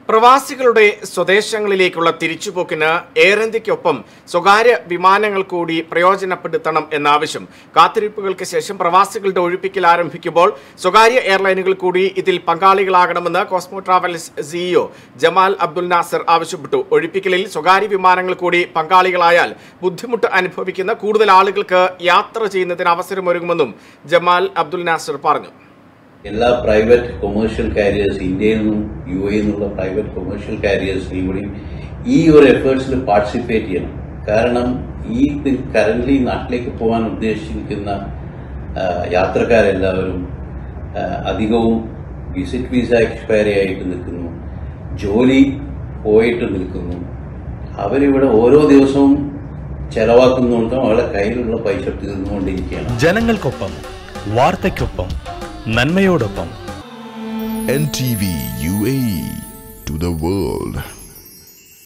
പ്രവാസികളുടെ സ്വദേശങ്ങളിലേക്കുള്ള തിരിച്ചുപോക്കിന് എയർ ഇന്ത്യക്കൊപ്പം സ്വകാര്യ വിമാനങ്ങൾ കൂടി പ്രയോജനപ്പെടുത്തണം എന്ന ആവശ്യം കാത്തിരിപ്പുകൾക്ക് ശേഷം പ്രവാസികളുടെ ഒഴിപ്പിക്കൽ ആരംഭിക്കുമ്പോൾ സ്വകാര്യ എയർലൈനുകൾ കൂടി ഇതിൽ പങ്കാളികളാകണമെന്ന് Cosmo Travels CEO Jamal Abdul Nasar ആവശ്യപ്പെട്ടു ഒഴിപ്പിക്കലിൽ സ്വകാര്യ വിമാനങ്ങൾ കൂടി പങ്കാളികളായാൽ ബുദ്ധിമുട്ട് അനുഭവിക്കുന്ന കൂടുതൽ ആളുകൾക്ക് യാത്ര ചെയ്യുന്നതിന് അവസരമൊരുങ്ങുമെന്നും ജമാൽ അബ്ദുൽ നാസർ പറഞ്ഞു എല്ലാ പ്രൈവറ്റ് കൊമേഴ്ഷ്യൽ കാരിയേഴ്സ് ഇന്ത്യയിൽ നിന്നും യു എ നിന്നുള്ള പ്രൈവറ്റ് കൊമേഴ്ഷ്യൽ കാരിയേഴ്സിനെയും കൂടി ഈ ഒരു എഫേർട്സിൽ പാർട്ടിസിപ്പേറ്റ് ചെയ്യണം കാരണം ഈ കറന്റ് നാട്ടിലേക്ക് പോകാൻ ഉദ്ദേശിക്കുന്ന ആ, യാത്രക്കാരെല്ലാവരും ആ, അധികവും വിസിറ്റ് വിസ എക്സ്പയറി ആയിട്ട് നിൽക്കുന്നു ജോലി പോയിട്ട് നിൽക്കുന്നു അവരിവിടെ ഓരോ ദിവസവും ചെലവാക്കുന്നുണ്ടും അവരുടെ കയ്യിലുള്ള പൈസ തീർന്നുകൊണ്ടിരിക്കുകയാണ് ജനങ്ങൾക്കൊപ്പം വാർത്തയ്ക്കൊപ്പം നന്മയോടൊപ്പം NTV UAE to the world.